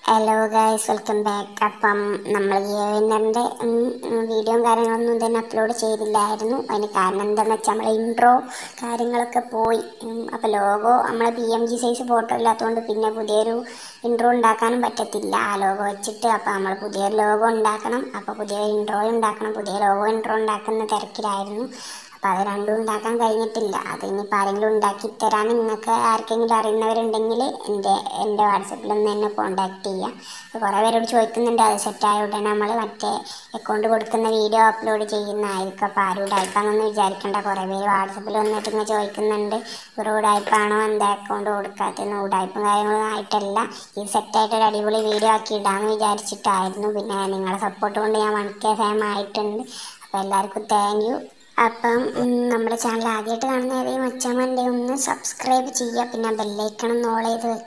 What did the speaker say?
hello guys welcome back അപ്പം നമ്മൾ വിന്നറിൻ്റെ വീഡിയോയും കാര്യങ്ങളൊന്നും തന്നെ അപ്ലോഡ് ചെയ്തില്ലായിരുന്നു അതിന് കാരണം എന്താണെന്ന് വെച്ചാൽ നമ്മളെ ഇൻട്രോ കാര്യങ്ങളൊക്കെ പോയി അപ്പോൾ ലോഗോ നമ്മളെ P M G size photo ഇല്ലാത്തതുകൊണ്ട് പിന്നെ പുതിയൊരു ഇൻട്രോ ഉണ്ടാക്കാനും പറ്റത്തില്ല ആ ലോഗോ വെച്ചിട്ട് അപ്പോൾ നമ്മൾ പുതിയൊരു ലോഗോ ഉണ്ടാക്കണം അപ്പോൾ പുതിയ ഇൻട്രോ ഉണ്ടാക്കണം പുതിയ ലോഗോ ഇൻട്രോ ഉണ്ടാക്കുന്ന തിരക്കിലായിരുന്നു അപ്പോൾ അത് രണ്ടും ഉണ്ടാക്കാൻ കഴിഞ്ഞിട്ടില്ല അത് ഇനിയിപ്പോൾ ആരെങ്കിലും ഉണ്ടാക്കി തരാൻ നിങ്ങൾക്ക് ആർക്കെങ്കിലും അറിയുന്നവരുണ്ടെങ്കിൽ എൻ്റെ എൻ്റെ വാട്സപ്പിൽ ഒന്ന് എന്നെ കോൺടാക്ട് ചെയ്യുക അപ്പോൾ കുറേ പേരോട് ചോദിക്കുന്നുണ്ട് അത് സെറ്റായ ഉടനെ നമ്മൾ മറ്റേ അക്കൗണ്ട് കൊടുക്കുന്ന വീഡിയോ അപ്ലോഡ് ചെയ്യുന്നതായിരിക്കും അപ്പോൾ ആരും ഉടായ്പാന്നൊന്നും വിചാരിക്കേണ്ട കുറേ പേര് വാട്സപ്പിൽ വന്നിട്ട് ഇങ്ങനെ ചോദിക്കുന്നുണ്ട് ഒരു ഉടായ്പാണോ എന്താ അക്കൗണ്ട് കൊടുക്കാത്തതെന്ന് ഉടായ്പും കാര്യങ്ങളൊന്നും ആയിട്ടല്ല ഇത് സെറ്റായിട്ട് ഒരു അടിപൊളി വീഡിയോ ആക്കി ഇടാമെന്ന് വിചാരിച്ചിട്ടായിരുന്നു പിന്നെ നിങ്ങളുടെ സപ്പോർട്ട് കൊണ്ട് ഞാൻ വൺ കെ ഫാം ആയിട്ടുണ്ട് അപ്പോൾ എല്ലാവർക്കും താങ്ക് യു അപ്പം ഉം, നമ്മുടെ ചാനൽ ആദ്യമായിട്ട് കാണുന്ന ഏതെങ്കിലും അച്ഛമ്മൻ്റെ ഒന്ന് സബ്സ്ക്രൈബ് ചെയ്യുക പിന്നെ ബെല്ലൈക്കണം നോൾ ചെയ്ത് വെക്കുക